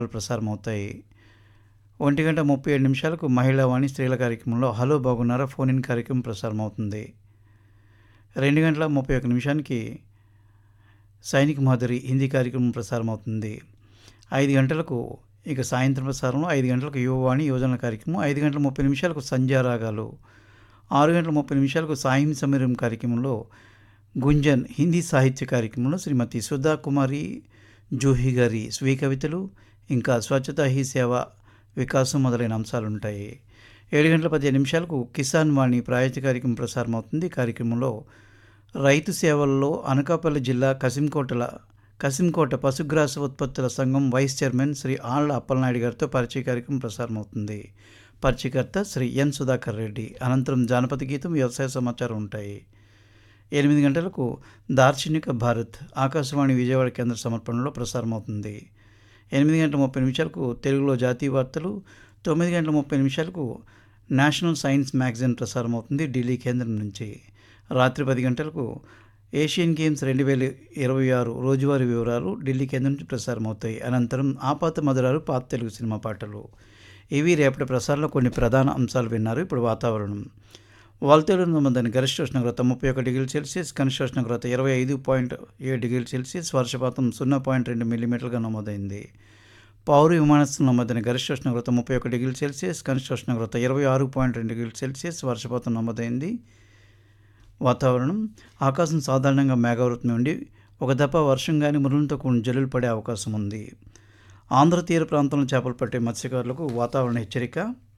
ప్రసారం అవుతాయి ఒంటి గంట ముప్పై ఏడు నిమిషాలకు మహిళా వాణి స్త్రీల కార్యక్రమంలో హలో బాగున్నారా ఫోన్ ఇన్ కార్యక్రమం ప్రసారం అవుతుంది రెండు గంటల ముప్పై ఒక్క నిమిషానికి సైనిక్ మాధురి హిందీ కార్యక్రమం ప్రసారం అవుతుంది ఐదు గంటలకు ఇక సాయంత్రం ప్రసారంలో ఐదు గంటలకు యువవాణి యువజన కార్యక్రమం ఐదు గంటల ముప్పై నిమిషాలకు సంధ్యారాగాలు ఆరు గంటల ముప్పై నిమిషాలకు సాయం సమీరం కార్యక్రమంలో గుంజన్ హిందీ సాహిత్య కార్యక్రమంలో శ్రీమతి సుధా కుమారి జూహి గారి స్వీ కవితలు ఇంకా స్వచ్ఛతా హీ సేవ వికాసం మొదలైన అంశాలు ఉంటాయి ఏడు గంటల పదిహేను నిమిషాలకు కిసాన్ వాణి ప్రాయోజిత కార్యక్రమం ప్రసారం అవుతుంది ఈ కార్యక్రమంలో రైతు సేవల్లో అనకాపల్లి జిల్లా కసింకోటల కసింకోట పశుగ్రాస ఉత్పత్తుల సంఘం వైస్ చైర్మన్ శ్రీ ఆళ్ల అప్పలనాయుడు గారితో పరిచయ కార్యక్రమం ప్రసారం అవుతుంది పరిచయకర్త శ్రీ ఎన్ సుధాకర్ రెడ్డి అనంతరం జానపద గీతం వ్యవసాయ సమాచారం ఉంటాయి ఎనిమిది గంటలకు దార్శనిక భారత్ ఆకాశవాణి విజయవాడ కేంద్ర సమర్పణలో ప్రసారం అవుతుంది ఎనిమిది గంటల ముప్పై నిమిషాలకు తెలుగులో జాతీయ వార్తలు తొమ్మిది గంటల ముప్పై నిమిషాలకు నేషనల్ సైన్స్ మ్యాగజైన్ ప్రసారం అవుతుంది ఢిల్లీ కేంద్రం నుంచి రాత్రి పది గంటలకు ఏషియన్ గేమ్స్ రెండు వేల ఇరవై ఆరు రోజువారీ వివరాలు ఢిల్లీ కేంద్రం నుంచి ప్రసారం అవుతాయి అనంతరం ఆపాత మధురాలు పాత తెలుగు సినిమా పాటలు ఇవి రేపటి ప్రసారంలో కొన్ని ప్రధాన అంశాలు విన్నారు ఇప్పుడు వాతావరణం వాల్తేరు నమ్మదని గరిష్ట ఉష్ణోగ్రత ముప్పై ఒక డిగ్రీల సెల్సియస్ కనిష్ట ఉష్ణోగ్రత ఇరవై ఐదు పాయింట్ ఏడు డిగ్రీల సెల్సియస్ వర్షపాతం సున్నా పాయింట్ రెండు మిల్లీమీటర్లుగా నమోదైంది పౌరు విమానాశ్రయం నమోదైన గరిష్ట ఉష్ణోగ్రత ముప్పై ఒక డిగ్రీల సెల్సియస్ కనిష్ట ఉష్ణోగ్రత ఇరవై ఆరు పాయింట్ రెండు డిగ్రీల సెల్సియస్ వర్షపాతం నమోదైంది వాతావరణం ఆకాశం సాధారణంగా మేఘావృతం ఉండి ఒక దప్ప వర్షం కానీ మురులతో కూడిన జల్లులు పడే అవకాశం ఉంది ఆంధ్ర తీర ప్రాంతంలో చేపలు పట్టే మత్స్యకారులకు వాతావరణ హెచ్చరిక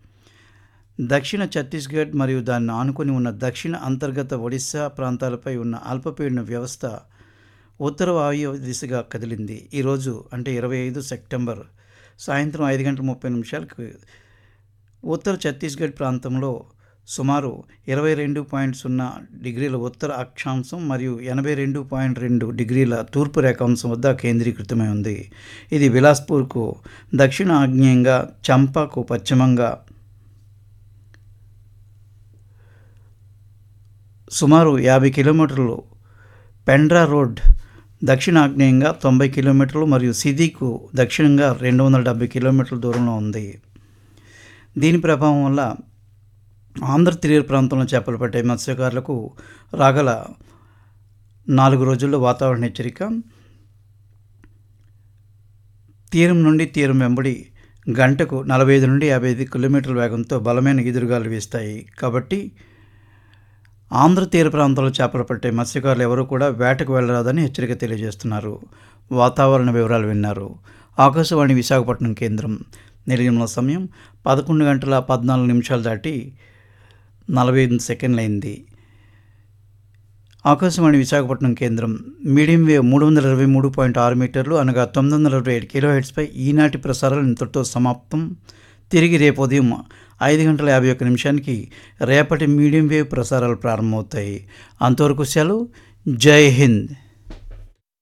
దక్షిణ ఛత్తీస్గఢ్ మరియు దాన్ని ఆనుకొని ఉన్న దక్షిణ అంతర్గత ఒడిశా ప్రాంతాలపై ఉన్న అల్పపీడన వ్యవస్థ ఉత్తర వాయు దిశగా కదిలింది ఈరోజు అంటే ఇరవై ఐదు సెప్టెంబర్ సాయంత్రం ఐదు గంటల ముప్పై నిమిషాలకు ఉత్తర ఛత్తీస్గఢ్ ప్రాంతంలో సుమారు ఇరవై రెండు పాయింట్ సున్నా డిగ్రీల ఉత్తర అక్షాంశం మరియు ఎనభై రెండు పాయింట్ రెండు డిగ్రీల తూర్పు రేఖాంశం వద్ద కేంద్రీకృతమై ఉంది ఇది బిలాస్పూర్కు దక్షిణ ఆగ్నేయంగా చంపాకు పశ్చిమంగా సుమారు యాభై కిలోమీటర్లు పెండ్రా రోడ్ దక్షిణ ఆగ్నేయంగా తొంభై కిలోమీటర్లు మరియు సిద్దికు దక్షిణంగా రెండు వందల డెబ్బై కిలోమీటర్ల దూరంలో ఉంది దీని ప్రభావం వల్ల ఆంధ్ర తీర ప్రాంతంలో చేపలు పట్టే మత్స్యకారులకు రాగల నాలుగు రోజుల్లో వాతావరణ హెచ్చరిక తీరం నుండి తీరం వెంబడి గంటకు నలభై ఐదు నుండి యాభై ఐదు కిలోమీటర్ల వేగంతో బలమైన ఎదురుగాలు వీస్తాయి కాబట్టి ఆంధ్ర తీర ప్రాంతాల్లో చేపలు పట్టే మత్స్యకారులు ఎవరూ కూడా వేటకు వెళ్ళరాదని హెచ్చరిక తెలియజేస్తున్నారు వాతావరణ వివరాలు విన్నారు ఆకాశవాణి విశాఖపట్నం కేంద్రం నిర్గమన సమయం పదకొండు గంటల పద్నాలుగు నిమిషాలు దాటి నలభై ఐదు సెకండ్లు అయింది ఆకాశవాణి విశాఖపట్నం కేంద్రం మీడియం వేవ్ మూడు వందల ఇరవై మూడు పాయింట్ ఆరు మీటర్లు అనగా తొమ్మిది వందల ఇరవై ఏడు కిలో హెడ్స్పై ఈనాటి ప్రసారాలు ఇంతటితో సమాప్తం తిరిగి రేపు ఉదయం ఐదు గంటల యాభై ఒక్క నిమిషానికి రేపటి మీడియం వేవ్ ప్రసారాలు ప్రారంభమవుతాయి అంతవరకు సెలవు జై హింద్